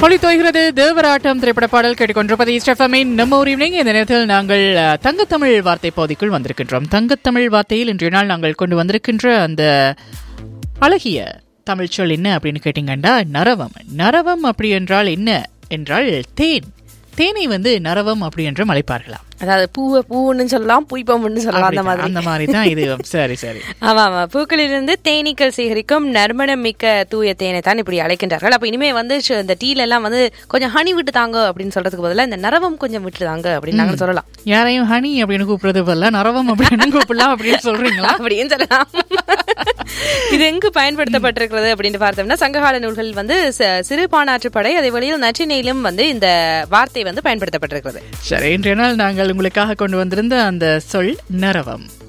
பொலி தோய்கிறது தேவராட்டம் திரைப்பட பாடல் கேட்டுக்கொண்டிருப்பது ஸ்டெஃபமின் நம்ம ஒரு ஈவினிங் இந்த நேரத்தில் நாங்கள் அஹ், தங்கத்தமிழ் வார்த்தை பகுதிக்குள் வந்திருக்கின்றோம் தங்கத்தமிழ் வார்த்தையில் இன்றைய நாள் நாங்கள் கொண்டு வந்திருக்கின்ற அந்த அழகிய தமிழ் சொல் என்ன அப்படின்னு கேட்டீங்கன்னா நரவம் நரவம் அப்படி என்றால் என்ன என்றால் தேன் தேனை வந்து நரவம் அப்படி என்றும் அழைப்பார்களாம் அதாவது பூவை பூன்னு சொல்லலாம் புய்பம்னு சொல்லலாம் அந்த மாதிரி அந்த மாதிரி தான் இது சரி சரி ஆமா ஆமா பூக்களிலிருந்து தேனீக்கள் சேகரிக்கும் நறுமணம் மிக்க தூய தேனை தான் இப்படி அழைக்கின்றார்கள் அப்ப இனிமே வந்து ஷ- இந்த டீல எல்லாம் வந்து கொஞ்சம் ஹனி விட்டு தாங்க அப்படின்னு சொல்றதுக்கு பதிலா இந்த நரவம் கொஞ்சம் விட்டு தாங்க அப்படின்னு நாங்க சொல்லலாம் யாரையும் ஹனி அப்படின்னு கூப்பிடுறது பதிலா நரவம் அப்படின்னு கூப்பிடலாம் அப்படின்னு சொல்றீங்களா அப்படின்னு சொல்லலாம் இது எங்கு பயன்படுத்தப்பட்டிருக்கிறது அப்படின்னு பார்த்தோம்னா சங்ககால நூல்கள் வந்து ச- சிறு பானாற்று படை அதே வழியில் நற்றினையிலும் வந்து இந்த வார்த்தை வந்து பயன்படுத்தப்பட்டிருக்கிறது சரி இன்றைய நாள் நாங்கள் உங்களுக்காக கொண்டு வந்திருந்த அந்த சொல் நரவம்